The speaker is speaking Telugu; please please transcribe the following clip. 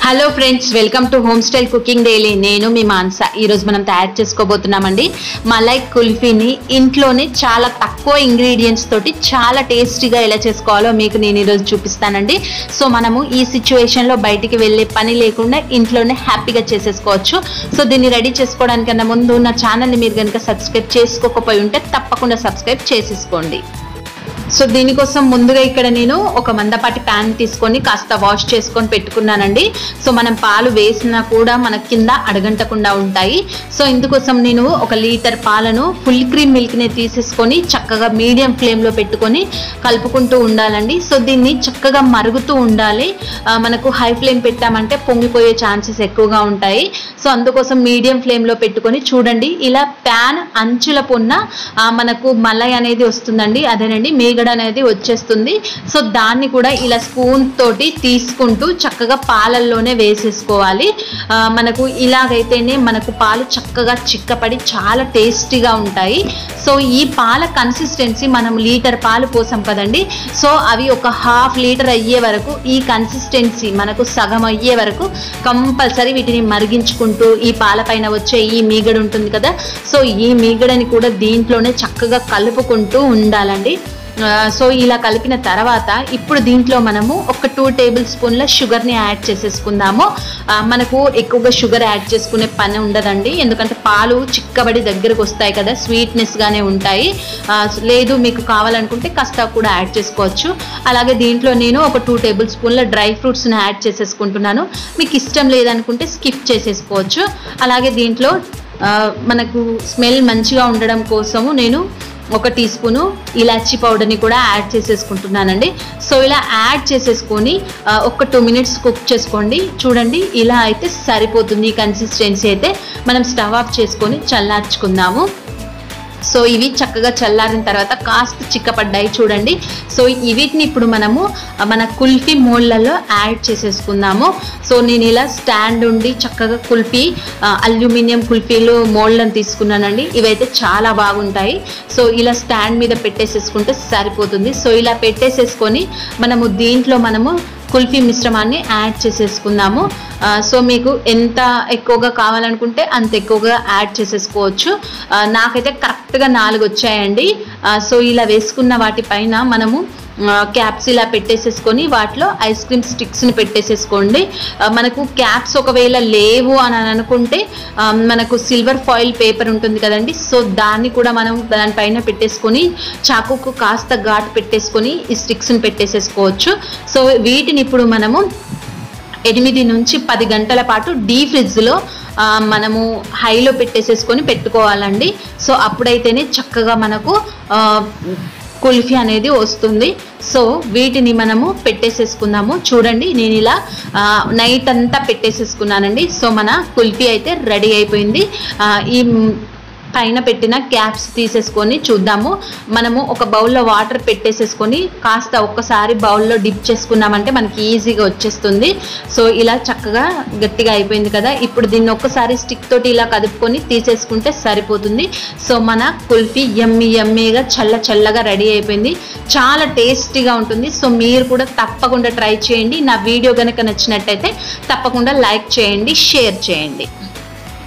hello friends welcome to home style cooking daily నేను మీ మాన్స ఈరోజు మనం తయారు చేసుకోబోతున్నామండి మలై కుల్ఫీని ఇంట్లోనే చాలా తక్కువ ఇంగ్రీడియంట్స్ తోటి చాలా టేస్టీగా ఎలా చేసుకోవాలో మీకు నేను ఈరోజు చూపిస్తానండి సో మనము ఈ సిచ్యువేషన్లో బయటికి వెళ్ళే పని లేకుండా ఇంట్లోనే హ్యాపీగా చేసేసుకోవచ్చు సో దీన్ని రెడీ చేసుకోవడానికన్నా ముందు నా ఛానల్ని మీరు కనుక సబ్స్క్రైబ్ చేసుకోకపోయి ఉంటే తప్పకుండా సబ్స్క్రైబ్ చేసేసుకోండి సో దీనికోసం ముందుగా ఇక్కడ నేను ఒక మందపాటి ప్యాన్ తీసుకొని కాస్త వాష్ చేసుకొని పెట్టుకున్నానండి సో మనం పాలు వేసినా కూడా మన కింద అడగంటకుండా ఉంటాయి సో ఇందుకోసం నేను ఒక లీటర్ పాలను ఫుల్ క్రీమ్ మిల్క్ని తీసేసుకొని చక్కగా మీడియం ఫ్లేమ్లో పెట్టుకొని కలుపుకుంటూ ఉండాలండి సో దీన్ని చక్కగా మరుగుతూ ఉండాలి ఆ, మనకు హై ఫ్లేమ్ పెట్టామంటే పొంగిపోయే ఛాన్సెస్ ఎక్కువగా ఉంటాయి సో అందుకోసం మీడియం ఫ్లేమ్లో పెట్టుకొని చూడండి ఇలా ప్యాన్ అంచుల పొన్న ఆ, మనకు మలై అనేది వస్తుందండి అదేనండి మీగడ అనేది వచ్చేస్తుంది సో దాన్ని కూడా ఇలా స్పూన్ తోటి తీసుకుంటూ చక్కగా పాలల్లోనే వేసేసుకోవాలి ఆ, మనకు ఇలాగైతేనే మనకు పాలు చక్కగా చిక్కపడి చాలా టేస్టీగా ఉంటాయి సో ఈ పాల కన్సిస్టెన్సీ మనం లీటర్ పాలు పోసాం కదండి సో అవి ఒక హాఫ్ లీటర్ అయ్యే వరకు ఈ కన్సిస్టెన్సీ మనకు సగం అయ్యే వరకు కంపల్సరీ వీటిని మరిగించుకుంటూ ఈ పాల పైన వచ్చే ఈ మీగడ ఉంటుంది కదా సో ఈ మీగడని కూడా దీంట్లోనే చక్కగా కలుపుకుంటూ ఉండాలండి ఆ, సో ఇలా కలిపిన తర్వాత ఇప్పుడు దీంట్లో మనము ఒక టూ టేబుల్ స్పూన్ల షుగర్ని యాడ్ చేసేసుకుందాము ఆ, మనకు ఎక్కువగా షుగర్ యాడ్ చేసుకునే పని ఉండదండి ఎందుకంటే పాలు చిక్కబడి దగ్గరకు వస్తాయి కదా స్వీట్నెస్గానే ఉంటాయి ఆ, లేదు మీకు కావాలనుకుంటే కాస్త కూడా యాడ్ చేసుకోవచ్చు అలాగే దీంట్లో నేను ఒక టూ టేబుల్ స్పూన్ల డ్రై ఫ్రూట్స్ని యాడ్ చేసేసుకుంటున్నాను మీకు ఇష్టం లేదనుకుంటే స్కిప్ చేసేసుకోవచ్చు అలాగే దీంట్లో ఆ, మనకు స్మెల్ మంచిగా ఉండడం కోసము నేను ఒక టీ స్పూను ఇలాచీ పౌడర్ని కూడా యాడ్ చేసేసుకుంటున్నానండి సో ఇలా యాడ్ చేసేసుకొని ఆ, ఒక టూ మినిట్స్ కుక్ చేసుకోండి చూడండి ఇలా అయితే సరిపోతుంది ఈ కన్సిస్టెన్సీ అయితే మనం స్టవ్ ఆఫ్ చేసుకొని చల్లార్చుకుందాము సో ఇవి చక్కగా చల్లారిన తర్వాత కాస్త చిక్కపడ్డాయి చూడండి సో ఈ వీటిని ఇప్పుడు మనము ఆ, మన కుల్ఫీ మోల్డ్లలో యాడ్ చేసేసుకుందాము సో నేను ఇలా స్టాండ్ ఉండి చక్కగా కుల్ఫీ ఆ, అల్యూమినియం కుల్ఫీలు మోల్డ్లను తీసుకున్నానండి ఇవైతే చాలా బాగుంటాయి సో ఇలా స్టాండ్ మీద పెట్టేసేసుకుంటే సరిపోతుంది సో ఇలా పెట్టేసేసుకొని మనము దీంట్లో మనము కుల్ఫీ మిశ్రమాన్ని యాడ్ చేసేసుకుందాము ఆ, సో మీకు ఎంత ఎక్కువగా కావాలనుకుంటే అంత ఎక్కువగా యాడ్ చేసేసుకోవచ్చు ఆ, నాకైతే కరెక్ట్గా నాలుగు వచ్చాయండి ఆ, సో ఇలా వేసుకున్న వాటిపైన మనము క్యాప్స్ ఇలా పెట్టేసేసుకొని వాటిలో ఐస్ క్రీమ్ స్టిక్స్ని పెట్టేసేసుకోండి ఆ, మనకు క్యాప్స్ ఒకవేళ లేవు అని అనుకుంటే ఆ, మనకు సిల్వర్ ఫాయిల్ పేపర్ ఉంటుంది కదండి సో దాన్ని కూడా మనం దానిపైన పెట్టేసుకొని చాకుకు కాస్త ఘాటు పెట్టేసుకొని ఈ స్టిక్స్ని పెట్టేసేసుకోవచ్చు సో వీటిని ఇప్పుడు మనము ఎనిమిది నుంచి పది గంటల పాటు డీ ఫ్రిడ్జ్లో ఆ, మనము హైలో పెట్టేసేసుకొని పెట్టుకోవాలండి సో అప్పుడైతేనే చక్కగా మనకు ఆ, కుల్ఫీ అనేది వస్తుంది సో వీటిని మనము పెట్టేసేసుకుందాము చూడండి నేను ఇలా ఆ, నైట్ అంతా పెట్టేసేసుకున్నానండి సో మన కుల్ఫీ అయితే రెడీ అయిపోయింది ఆ, ఈ పైన పెట్టిన క్యాప్స్ తీసేసుకొని చూద్దాము మనము ఒక బౌల్లో వాటర్ పెట్టేసేసుకొని కాస్త ఒక్కసారి బౌల్లో డిప్ చేసుకున్నామంటే మనకి ఈజీగా వచ్చేస్తుంది సో ఇలా చక్కగా గట్టిగా అయిపోయింది కదా ఇప్పుడు దీన్ని ఒక్కసారి స్టిక్ తోటి ఇలా కదుపుకొని తీసేసుకుంటే సరిపోతుంది సో మన కుల్ఫీ ఎమ్మి ఎమ్మీగా చల్ల చల్లగా రెడీ అయిపోయింది చాలా టేస్టీగా ఉంటుంది సో మీరు కూడా తప్పకుండా ట్రై చేయండి నా వీడియో కనుక నచ్చినట్టయితే తప్పకుండా లైక్ చేయండి షేర్ చేయండి